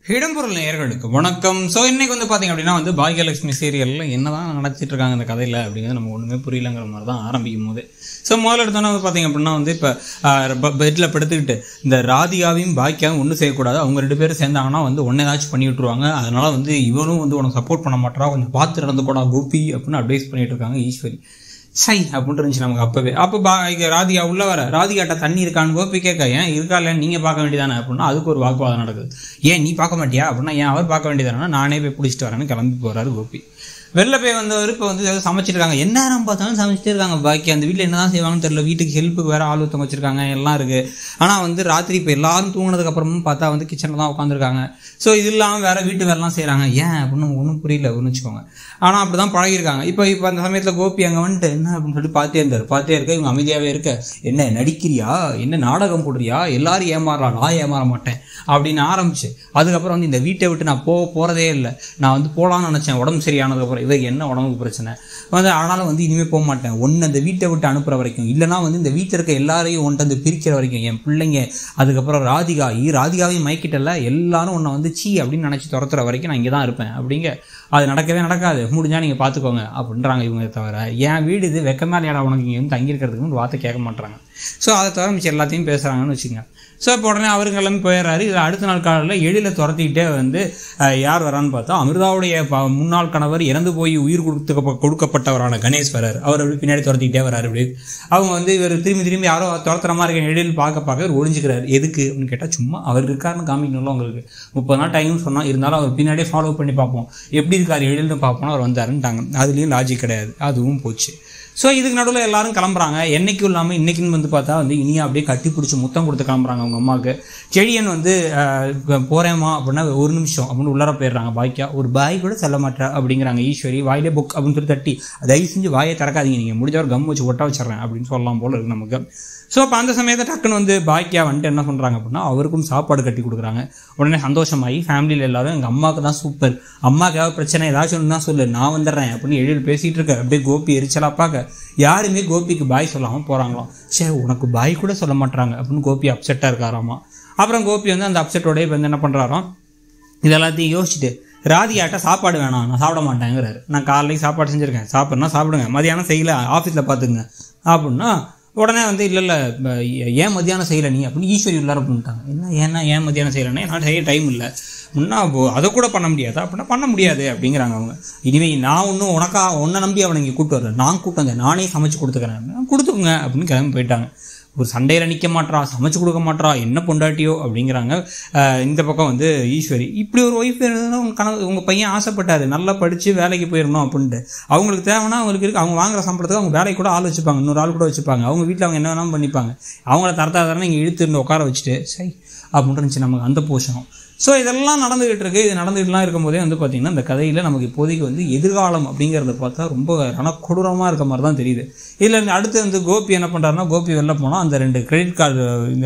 இடம்பொருள் நேயர்களுக்கு வணக்கம் ஸோ இன்னைக்கு வந்து பார்த்தீங்க அப்படின்னா வந்து பாக்யலட்சுமி சீரியலில் என்னதான் நடத்திட்டு இருக்காங்க இந்த கதையில் அப்படிங்கிறது நமக்கு ஒன்றுமே புரியலங்கிற மாதிரி தான் ஆரம்பிக்கும் போது ஸோ முதல்ல எடுத்தோன்னே வந்து பார்த்தீங்க அப்படின்னா வந்து இப்போ பெட்டில் படுத்துக்கிட்டு இந்த ராதிகாவையும் பாக்கியாவும் ஒன்றும் செய்யக்கூடாது அவங்க ரெண்டு பேரும் சேர்ந்தாங்கன்னா வந்து ஒன்றே ஏதாச்சும் பண்ணி விட்ருவாங்க அதனால வந்து இவனும் வந்து உனக்கு சப்போர்ட் பண்ண மாட்டா கொஞ்சம் பார்த்து நடந்துக்கூடா கோபி அப்படின்னு அட்வைஸ் பண்ணிட்டு இருக்காங்க ஈஸ்வரி சை அப்படின்னு இருந்துச்சு நமக்கு அப்பவே அப்போ பா இங்க ராதிகா உள்ள வர ராதிகாட்ட தண்ணி இருக்கான்னு கோபி கேட்க ஏன் இருக்கா இல்லைன்னு நீங்க பார்க்க வேண்டியதானே அப்படின்னா அதுக்கு ஒரு வாக்குவாதம் நடக்குது ஏன் நீ பார்க்க மாட்டியா அப்படின்னா ஏன் அவர் பார்க்க வேண்டியதானே நானே போய் பிடிச்சிட்டு வரேன்னு கிளம்பி போறாரு கோபி வெளில போய் வந்தவர் இப்போ வந்து ஏதோ சமைச்சிட்டு இருக்காங்க என்ன நேரம் பார்த்தாலும் சமைச்சிட்டே இருக்காங்க பாக்கி அந்த வீட்டில் என்னதான் செய்வாங்கன்னு தெரியல வீட்டுக்கு ஹெல்ப்புக்கு வேற ஆள் ஒருத்தவங்க வச்சிருக்காங்க எல்லாம் இருக்கு ஆனால் வந்து ராத்திரி இப்போ எல்லாரும் தூங்கினதுக்கு அப்புறமும் பார்த்தா வந்து கிச்சனில் தான் உட்காந்துருக்காங்க ஸோ இது இல்லாமல் வேற வீட்டு வேலைலாம் செய்கிறாங்க ஏன் அப்படின்னு ஒன்றும் புரியல ஒன்று வச்சுக்கோங்க ஆனால் அப்படி தான் பழகிருக்காங்க இப்போ இப்போ அந்த சமயத்தில் கோபி அங்கே வந்துட்டு என்ன அப்படின்னு சொல்லி பார்த்தே இருந்தார் பார்த்தே இருக்க இவங்க அமைதியாகவே இருக்க என்ன நடிக்கிறியா என்ன நாடகம் போடுறியா எல்லாரும் ஏமாறலாம் நான் ஏமாற மாட்டேன் அப்படின்னு ஆரம்பிச்சு அதுக்கப்புறம் வந்து இந்த வீட்டை விட்டு நான் போக போகிறதே இல்லை நான் வந்து போகலான்னு நினச்சேன் உடம்பு சரியானதுக்கப்புறம் இவருக்கு என்ன உடம்புக்கு பிரச்சனை வந்து ஆனாலும் வந்து இனிமேல் போக மாட்டேன் ஒன்று அந்த வீட்டை விட்டு அனுப்புகிற வரைக்கும் இல்லைனா வந்து இந்த வீட்டில் இருக்க எல்லாரையும் ஒன்ட்டு வந்து பிரிக்கிற வரைக்கும் என் பிள்ளைங்க அதுக்கப்புறம் ராதிகா ஈ ராதிகாவையும் மைக்கிட்டல எல்லாரும் உன்னை வந்து சீ அப்படின்னு நினச்சி துரத்துற வரைக்கும் நான் இங்கே தான் இருப்பேன் அப்படிங்க அது நடக்கவே நடக்காது முடிஞ்சா நீங்கள் பார்த்துக்கோங்க அப்படின்றாங்க இவங்க தவிர என் வீடு இது வெக்கமே இல்லையாடா உனக்கு இங்கே வந்து தங்கியிருக்கிறதுக்கு ஒரு வார்த்தை கேட்க மாட்டாங்க ஸோ அதை தவிர மிச்சம் எல்லாத்தையும் பேசுகிறாங்கன்னு வச்சுங்க ஸோ இப்போ உடனே அவர் கிளம்பி போயிடுறாரு இது அடுத்த நாள் காலையில் எழில துரத்திக்கிட்டே வந்து அஹ், யார் வரான்னு பார்த்தா அமிர்தாவுடைய ப- முன்னாள் கணவர் இறந்து போய் உயிர் கொடுத்து கொடுக்கப்பட்டவரான கணேஷ் வராரு அவர் அப்படி பின்னாடி துரத்திக்கிட்டே வராரு இப்படி அவங்க வந்து இவர் திரும்பி திரும்பி யாரோ துரத்துற மாதிரி இருக்க எழில் பார்க்க பார்க்க இவர் ஒளிஞ்சுக்கிறாரு எதுக்கு அப்படின்னு கேட்டால் சும்மா அவர் இருக்காருன்னு காமிக்கணும்ல உங்களுக்கு முப்பது நாள் டைம் சொன்னால் இருந்தாலும் அவர் பின்னாடியே ஃபாலோ பண்ணி பார்ப்போம் எப்படி இருக்கார் எழில்னு பார்ப்போம் அவர் வந்தாருன்ட்டாங்க அதுலேயும் லாஜிக் கிடையாது அதுவும் போச்சு ஸோ இதுக்கு நடுவில் எல்லாரும் கிளம்புறாங்க என்னைக்கும் இல்லாமல் இன்னைக்குன்னு வந்து பார்த்தா வந்து இனியா அப்படியே கட்டி பிடிச்சி முத்தம் கொடுத்து கிளம்புறாங்க அவங்க அம்மாவுக்கு செடியன் வந்து ஆஹ், இப்ப போறேம்மா அப்படின்னா ஒரு நிமிஷம் அப்படின்னு உள்ளார போயிடுறாங்க பாய்க்கா ஒரு பாய் கூட சொல்ல மாட்டா அப்படிங்கிறாங்க ஈஸ்வரி வாயிலே புக் அப்படின்னு சொல்லி தட்டி தயவு செஞ்சு வாயை திறக்காதீங்க நீங்கள் முடிஞ்சவர் கம் வச்சு ஒட்ட வச்சிடுறேன் அப்படின்னு சொல்லலாம் போல இருக்கு நமக்கு ஸோ அப்போ அந்த சமயத்தை டக்குன்னு வந்து பாக்கியா வந்துட்டு என்ன பண்ணுறாங்க அப்படின்னா அவருக்கும் சாப்பாடு கட்டி கொடுக்குறாங்க உடனே சந்தோஷமாகி ஃபேமிலியில் எல்லாரும் எங்கள் அம்மாவுக்கு தான் சூப்பர் அம்மாவுக்கு ஏதாவது பிரச்சனை ஏதாச்சும் ஒன்று தான் சொல்லு நான் வந்துடுறேன் அப்படின்னு எழில் பேசிகிட்டு இருக்க அப்படியே கோபி எரிச்சலா பார்க்க யாருமே கோபிக்கு பாய் சொல்லாமல் போகிறாங்களாம் சே உனக்கு பாய் கூட சொல்ல மாட்டாங்க அப்படின்னு கோபி அப்செட்டாக இருக்காராமா அப்புறம் கோபி வந்து அந்த அப்செட்டோடய இப்போ வந்து என்ன பண்ணுறாராம் இது எல்லாத்தையும் யோசிச்சுட்டு ராதியாட்ட சாப்பாடு வேணாம் நான் சாப்பிட மாட்டேங்கிறாரு நான் காலையில சாப்பாடு செஞ்சுருக்கேன் சாப்பிட்றனா சாப்பிடுங்க மதியானம் செய்யல ஆஃபீஸில் பார்த்துங்க அப்படின்னா உடனே வந்து இல்லை இல்லை ஏன் மதியானம் செய்யலை நீ அப்படின்னு ஈஸ்வரி உள்ளார பண்ணிட்டாங்க என்ன ஏன்னா ஏன் மதியானம் செய்யலைன்னா நான் செய்ய டைம் இல்லை முன்னா அதை கூட பண்ண முடியாதா அப்படின்னா பண்ண முடியாது அப்படிங்கிறாங்க அவங்க இனிமே நான் ஒன்றும் உனக்கா உன்னை நம்பி அவனை இங்கே கூட்டு வரல நான் கூட்டு வந்தேன் நானே சமைச்சு கொடுத்துக்கிறேன் கொடுத்துக்குங்க அப்படின்னு கிளம்பி போயிட்டாங்க ஒரு சண்டையில் நிற்க மாட்றா சமைச்சு கொடுக்க மாட்றா என்ன பொண்டாட்டியோ அப்படிங்கிறாங்க அஹ் இந்த பக்கம் வந்து ஈஸ்வரி இப்படி ஒரு ஒய்ஃப் இருந்ததுன்னா உங்கள் கனவு உங்கள் பையன் ஆசைப்பட்டாரு நல்லா படித்து வேலைக்கு போயிடணும் அப்படின்ட்டு அவங்களுக்கு தேவைன்னா அவங்களுக்கு இருக்கு அவங்க வாங்குற சம்பளத்துக்கு அவங்க வேலைக்கு கூட ஆள் வச்சுப்பாங்க இன்னொரு ஆள் கூட வச்சுப்பாங்க அவங்க வீட்டில் அவங்க என்ன வேணாலும் பண்ணிப்பாங்க அவங்கள தரத்தா தரனா இங்கே இழுத்து இருந்து உட்கார வச்சுட்டு சரி அப்படின்னு இருந்துச்சு நமக்கு அந்த போஷனம் ஸோ இதெல்லாம் நடந்துகிட்டு இருக்கு இது நடந்துகிட்டுலாம் இருக்கும்போதே வந்து பார்த்தீங்கன்னா இந்த கதையில் நமக்கு இப்போதைக்கு வந்து எதிர்காலம் அப்படிங்கிறத பார்த்தா ரொம்ப ரணக்கொடூரமாக இருக்க மாதிரி தான் தெரியுது இதில் அடுத்து வந்து கோபி என்ன பண்ணுறாருன்னா கோபி வெளில போனால் அந்த ரெண்டு கிரெடிட் கார்டு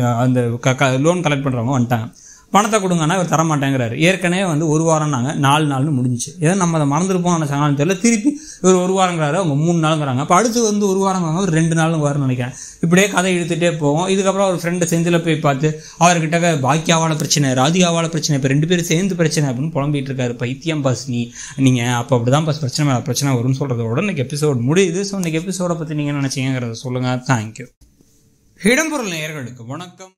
அந்த லோன் கலெக்ட் பண்ணுறவங்க வந்துட்டாங்க பணத்தை கொடுங்கன்னா இவர் தர மாட்டேங்கிறாரு ஏற்கனவே வந்து ஒரு வாரம்னாங்க நாலு நாள்னு முடிஞ்சுச்சு ஏதோ நம்ம அதை மறந்துருப்போம் நினச்சாங்கன்னு தெரியல திருப்பி இவர் ஒரு வாரங்கிறாரு அவங்க மூணு நாளுங்கிறாங்க அப்போ அடுத்து வந்து ஒரு வாரங்கிறாங்க ஒரு ரெண்டு நாளும் வரும்னு நினைக்கிறேன் இப்படியே கதை இழுத்துட்டே போவோம் இதுக்கப்புறம் ஒரு ஃப்ரெண்டு செந்தில் போய் பார்த்து அவர்கிட்ட பாக்கியாவால பிரச்சனை ராதிகாவால பிரச்சனை இப்போ ரெண்டு பேரும் சேர்ந்து பிரச்சனை அப்படின்னு புலம்பிட்டு இருக்காரு பைத்தியம் பஸ் நீ நீங்கள் அப்போ அப்படி தான் பஸ் பிரச்சனை மேலே பிரச்சனை வரும்னு சொல்கிறதோட இன்னைக்கு எபிசோட் முடியுது ஸோ இன்னைக்கு எபிசோடை பற்றி நீங்கள் நினச்சிங்கிறத சொல்லுங்கள் தேங்க்யூ இடம்பொருள் நேயர்களுக்கு வணக்கம்